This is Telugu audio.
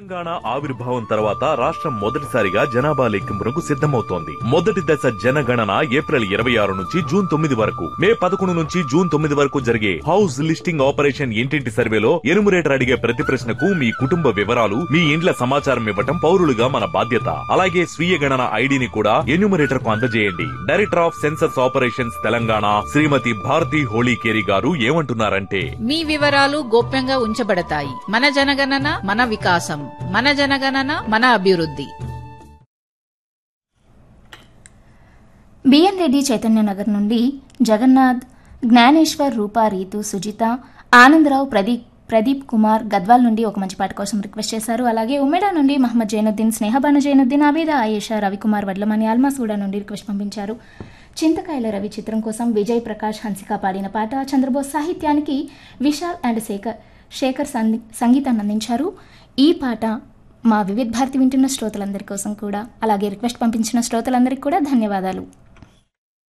తెలంగాణ ఆవిర్భావం తర్వాత రాష్ట్రం మొదటిసారిగా జనాభా లెక్కింపునకు సిద్ధమవుతోంది మొదటి దశ జనగణన ఏప్రిల్ ఇరవై ఆరు నుంచి జూన్ తొమ్మిది వరకు మే పదకొండు నుంచి జూన్ తొమ్మిది వరకు జరిగే హౌస్ లిస్టింగ్ ఆపరేషన్ ఇంటింటి సర్వేలో ఎనుమరేటర్ అడిగే ప్రతి ప్రశ్నకు మీ కుటుంబ వివరాలు మీ ఇండ్ల సమాచారం ఇవ్వటం పౌరులుగా మన బాధ్యత అలాగే స్వీయ గణన ఐడిని కూడా ఎన్యూమరేటర్ కు అందజేయండి director of census operations Telangana Shrimati Bharati Holikeri garu ఏమంటున్నారంటే మీ వివరాలు గోప్యంగా ఉంచబడతాయి మన జనగణన మన వికాసం మన జనగణన మన అభివృద్ధి బిఎన్ రెడ్డి చైతన్యనగర్ నుండి జగన్నాథ్ జ్ఞానేశ్వర్ రూపా రీతు సుజిత ఆనందరావు ప్రదీప్ ప్రదీప్ కుమార్ గద్వాల్ నుండి ఒక మంచి పాట కోసం రిక్వెస్ట్ చేశారు అలాగే ఉమేడా నుండి మహమ్మద్ జైనుద్దీన్ స్నేహబాను జైనుద్దీన్ ఆబేద ఆయేషా రవికుమార్ వడ్లమని అల్మాసూడ నుండి రిక్వెస్ట్ పంపించారు చింతకాయల రవి చిత్రం కోసం విజయ్ ప్రకాష్ హన్సిక పాడిన పాట చంద్రబోస్ సాహిత్యానికి విశాల్ అండ్ శేఖర్ శేఖర్ సంది సంగీతాన్ని అందించారు ఈ పాట మా వివిధ భారతి వింటున్న శ్రోతలందరి కోసం కూడా అలాగే రిక్వెస్ట్ పంపించిన శ్రోతలందరికీ కూడా ధన్యవాదాలు